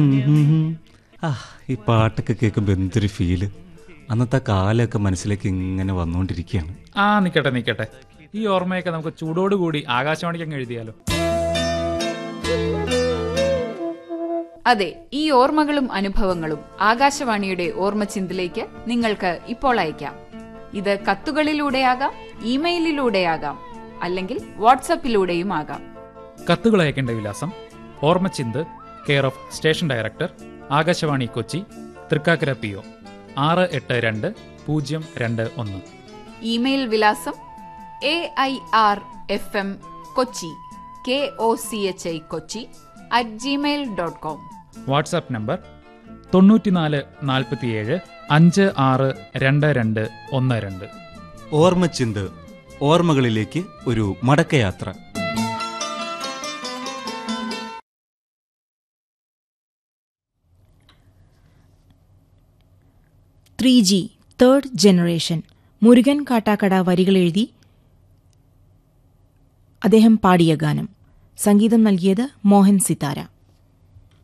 ആ ഈ പാട്ടൊക്കെ കേൾക്കുമ്പോൾ എന്തൊരു ഫീല് അന്നത്തെ കാലമൊക്കെ മനസ്സിലേക്ക് ഇങ്ങനെ വന്നുകൊണ്ടിരിക്കുകയാണ് ആ നിക്കട്ടെ നിക്കട്ടെ ഈ ഓർമ്മയൊക്കെ നമുക്ക് ചൂടോടുകൂടി ആകാശവാണിക്ക് അങ്ങ് എഴുതിയാലോ അതെ ഈ ഓർമ്മകളും അനുഭവങ്ങളും ആകാശവാണിയുടെ ഓർമ്മച്ചിന്തിലേക്ക് നിങ്ങൾക്ക് ഇപ്പോൾ അയക്കാം ഇത് കത്തുകളിലൂടെയാകാം ഇമെയിലിലൂടെയാകാം അല്ലെങ്കിൽ വാട്സപ്പിലൂടെയും ആകാം കത്തുകൾ അയക്കേണ്ട വിലാസം ഓർമ്മച്ചിന്ത് care of station director Akashvani Kochi Thrikkakara P O ആറ് എട്ട് രണ്ട് പൂജ്യം രണ്ട് ഒന്ന് ഇമെയിൽ വിലാസം A I R F M Kochi K O C H I Kochi at Gmail dot com WhatsApp number തൊണ്ണൂറ്റിനാല് നാൽപ്പത്തിയേഴ് അഞ്ച് ആറ് രണ്ട് രണ്ട് ഒന്ന് രണ്ട് ഓർമ്മച്ചിന്ത് ഓർമ്മകളിലേക്ക് ഒരു മടക്കയാത്ര three G third generation Murukan Kattakada വരികളെഴുതി അദ്ദേഹം പാടിയ ഗാനം സംഗീതം നൽകിയത് മോഹൻ സിതാര